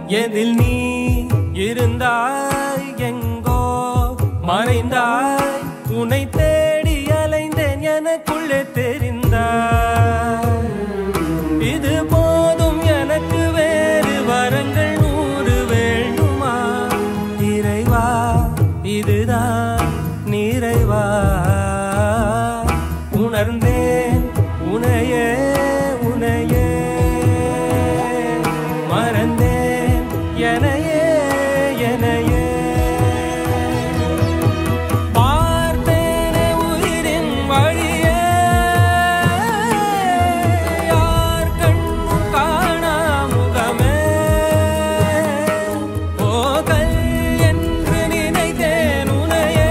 எதில் நீ இருந்தாய் எங்கோ மறைந்தாய் உன்னை தேடி அலைந்தேன் எனக்குள்ளே தெரிந்தாய் இது போதும் எனக்கு வேறு வரங்கள் நூறு வேண்டுமா இறைவா இதுதான் நிறைவா உணர்ந்தேன் உனையே உனையே மறந்தேன் எனையே எனையே பார்த்தேனே உயிரின் வழியே யார் கண்ணும் காணா முகமே போகல் என்று நினைத்தேன் உனையே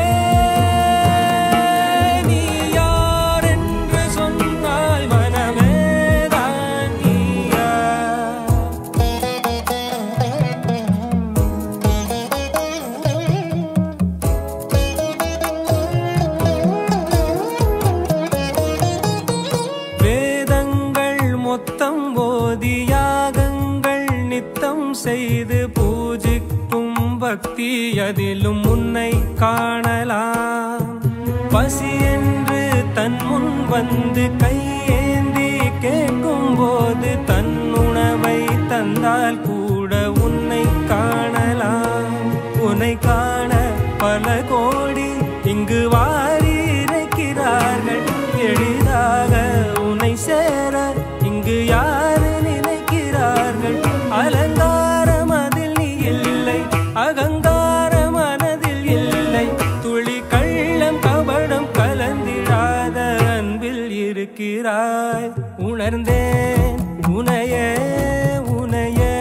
நீ யார் என்று சொன்னால் மனமே தான் நீயா வேதங்கள் மொத்தம் ஓதி யாகங்கள் நித்தம் செய்து பூஜிக்கும் பக்தி அதிலும் உன்னை காணலாம் பசி என்று தன் முன் வந்து கையேந்தி கேட்கும் போது தன் உணவை தந்தால் கூட உன்னை காணலாம் உன்னை காண பல கோடி இங்கு வாரி இறைக்கிறார்கள் எளிதாக உன்னை சேர இங்கு யாரு நினைக்கிறார்கள் அலங்காரம் அதில் நீ இல்லை அகங்கார மனதில் இல்லை துளி கள்ளம் கபடம் கலந்திடாத அன்பில் இருக்கிறாய் உணர்ந்தேன் உனையே உனையே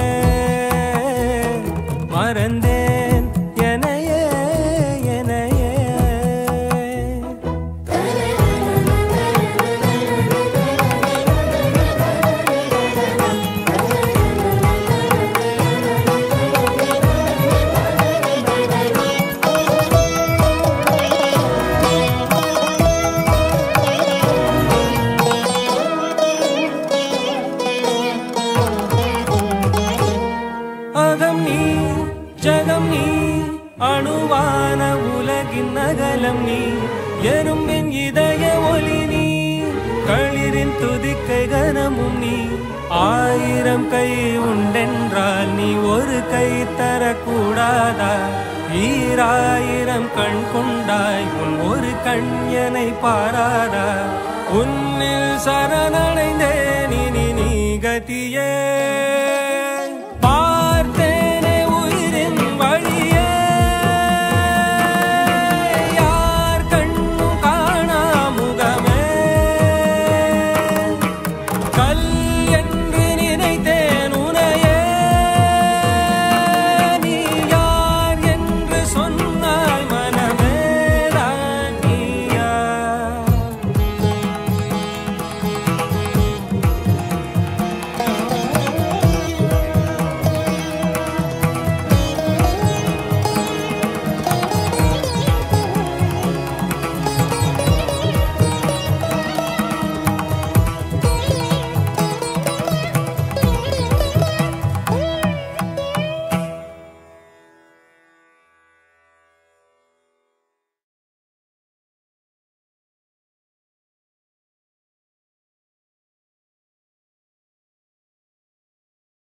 மறந்தேன் எனையே எனையே அகம் நீ ஜகம் நீ அணுவான உலகின் அகலம் நீ எறும்பின் இதய ஒளி நீ களிரின் துதிக்கை கனமும் நீ ஆயிரம் கை உண்டென்றால் நீ ஒரு கை தரக்கூடாதா ஈராயிரம் கண் கொண்டாய் உன் ஒரு கண்யனை பாராதா உன்னில் சரணடைந்தேன் இனி நீ கதியே